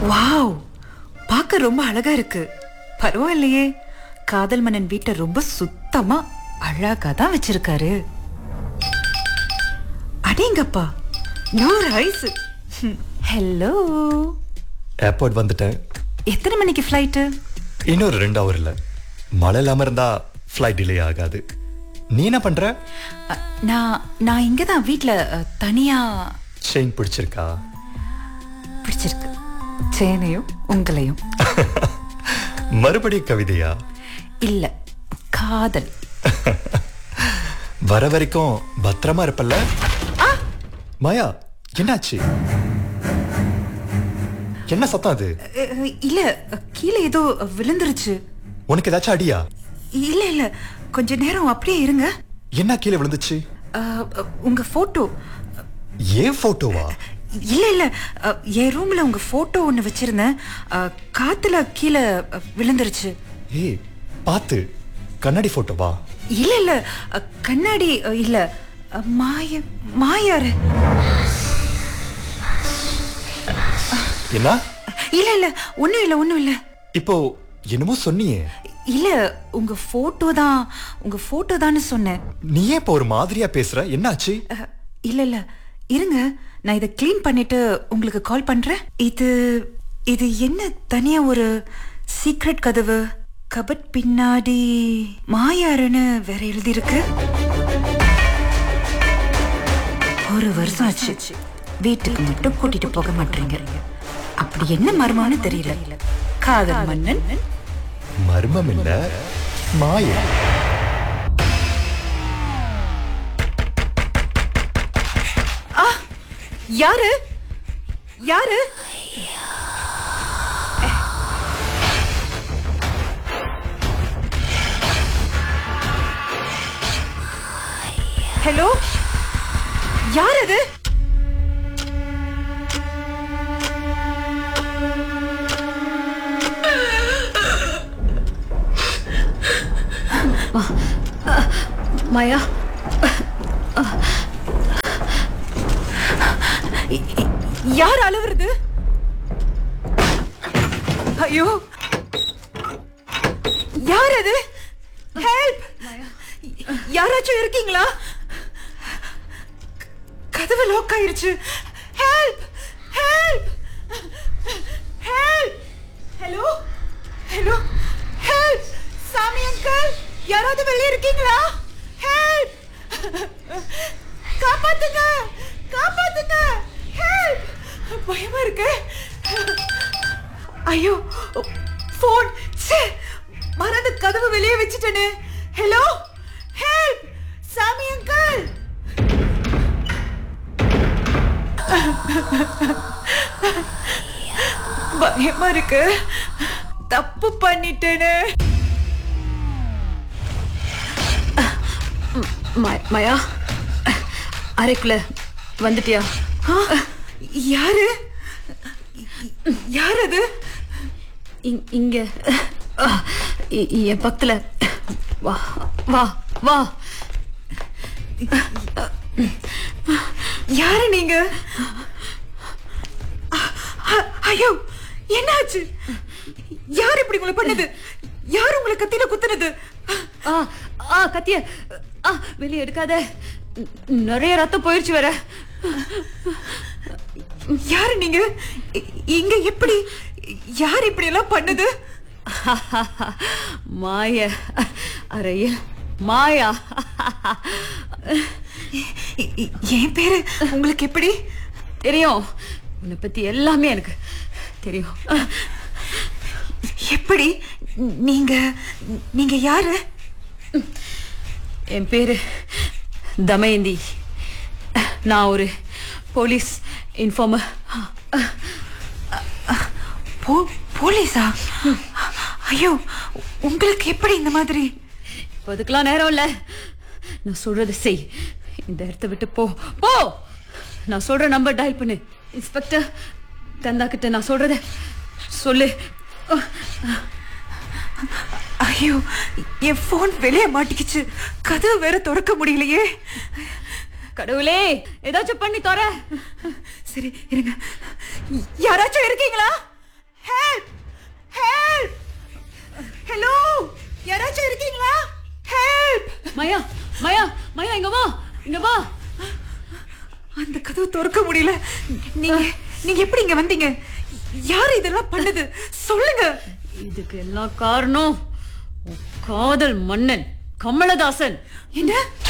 wow பார்க்க ரொம்ப அழகா இருக்கு பரவாயில்லையே காதல் மன்னன் வீட்டை ரொம்ப சுத்தமா அழகா தான் வச்சிருக்காரு அடேங்கப்பா நூறு ஐஸ் ஹலோ ஏர்போர்ட் வந்துட்டேன் எத்தனை மணிக்கு ஃப்ளைட்டு இன்னொரு ரெண்டு ஹவர்ல மழை இல்லாம இருந்தா ஃப்ளைட் டிலே ஆகாது நீ என்ன பண்ற நான் நான் இங்க தான் வீட்டில் தனியா செயின் பிடிச்சிருக்கா பிடிச்சிருக்கு சேனையும் உங்களையும் மறுபடி கவிதையா இல்ல காதல் வர வரைக்கும் பத்திரமா இருப்பல்ல மாயா என்னாச்சு என்ன சத்தம் அது அஹ், இல்ல கீழே ஏதோ விழுந்துருச்சு உனக்கு ஏதாச்சும் அடியா இல்ல இல்ல கொஞ்ச நேரம் அப்படியே இருங்க என்ன கீழே விழுந்துச்சு அஹ், உங்க போட்டோ ஏன் போட்டோவா இல்ல இல்ல அஹ், என் ரூம்ல உங்க போட்டோ ஒண்ணு வச்சிருந்தேன் அஹ், காத்துல கீழே அஹ், விழுந்துருச்சு ஏய் பார்த்து கண்ணாடி போட்டோவா இல்ல இல்ல அஹ், கண்ணாடி அஹ், இல்ல அஹ், மாய மாயாரு என்ன இல்ல இல்ல ஒண்ணும் இல்ல ஒண்ணும் இல்ல இப்போ என்னமோ சொன்னியே இல்ல உங்க போட்டோ தான் உங்க போட்டோ தான்னு சொன்னேன் நீ ஏன் இப்போ ஒரு மாதிரியா பேசுற என்னாச்சு அஹ், இல்ல இல்ல இருங்க நான் இதை க்ளீன் பண்ணிட்டு உங்களுக்கு கால் பண்றேன் இது இது என்ன தனியா ஒரு சீக்ரெட் கதவு கபட் பின்னாடி மாயாருன்னு வேற எழுதியிருக்கு ஒரு வருஷம் ஆச்சு வீட்டுக்கு மட்டும் கூட்டிட்டு போக மாட்டீங்க அப்படி என்ன மர்மம்னு தெரியல காதல் மன்னன் மர்மம் இல்ல மாயம் யாரு யாரு ஹலோ யார் அது மாயா யார் அழுவுறது ஐயோ யார் அது ஹெல்ப் யாராச்சும் இருக்கீங்களா கதவு லாக் ஆயிருச்சு help help help hello hello help சாமி அங்கிள் யாராவது வெளியே இருக்கீங்களா ஹெல்ப் காப்பாத்துங்க காப்பாத்துங்க ஹெல்ப் பயமா இருக்கு ஐயோ ஃபோன் மறந்து கதவு வெளியே வச்சுட்டேனே ஹலோ ஹெல்ப் சாமி அங்கிள் பயமா இருக்கு தப்பு பண்ணிட்டேனே மா- மாயா அறைக்குள்ள வந்துட்டியா ஆ, யாரு யார் அது இங்- இங்க ஆ, இ- என் பக்கத்துல வா வா வா யாரு நீங்க அ- அ- ஐயோ என்னாச்சு யார் இப்படி உங்களை பண்ணது யார் உங்களை கத்தில குத்துனது ஆ ஆ கத்திய ஆ வெளியே எடுக்காத ந- நிறைய ரத்தம் போயிருச்சு வேற யாரு நீங்க இ- இங்க எப்படி யார் இப்படி எல்லாம் பண்ணது மாய அறையில் மாயா இ- இ- என் பேரு உங்களுக்கு எப்படி தெரியும் உன்னை பத்தி எல்லாமே எனக்கு தெரியும் எப்படி நீங்க நீங்க யாரு என் பேரு தமயந்தி நான் ஒரு போலீஸ் இன்ஃபார்மர் போ போலீஸா ஐயோ உங்களுக்கு எப்படி இந்த மாதிரி இப்போ அதுக்கெல்லாம் நேரம் இல்ல நான் சொல்றது செய் இந்த இடத்த விட்டு போ போ நான் சொல்ற நம்பர் டயல் பண்ணு இன்ஸ்பெக்டர் கந்தா கிட்ட நான் சொல்றத சொல்லு ஐயோ என் போன் வெளியே மாட்டிக்கிச்சு கதவு வேற திறக்க முடியலையே கடவுளே ஏதாச்சும் பண்ணி தர சரி இருங்க யாராச்சும் இருக்கீங்களா மயா மயா மயா இங்க வா இங்க வா அந்த கதவு திறக்க முடியல நீங்க நீங்க எப்படி இங்க வந்தீங்க யார் இதெல்லாம் பண்ணது சொல்லுங்க இதுக்கு எல்லாம் காரணம் உன் காதல் மன்னன் கமலதாசன் என்ன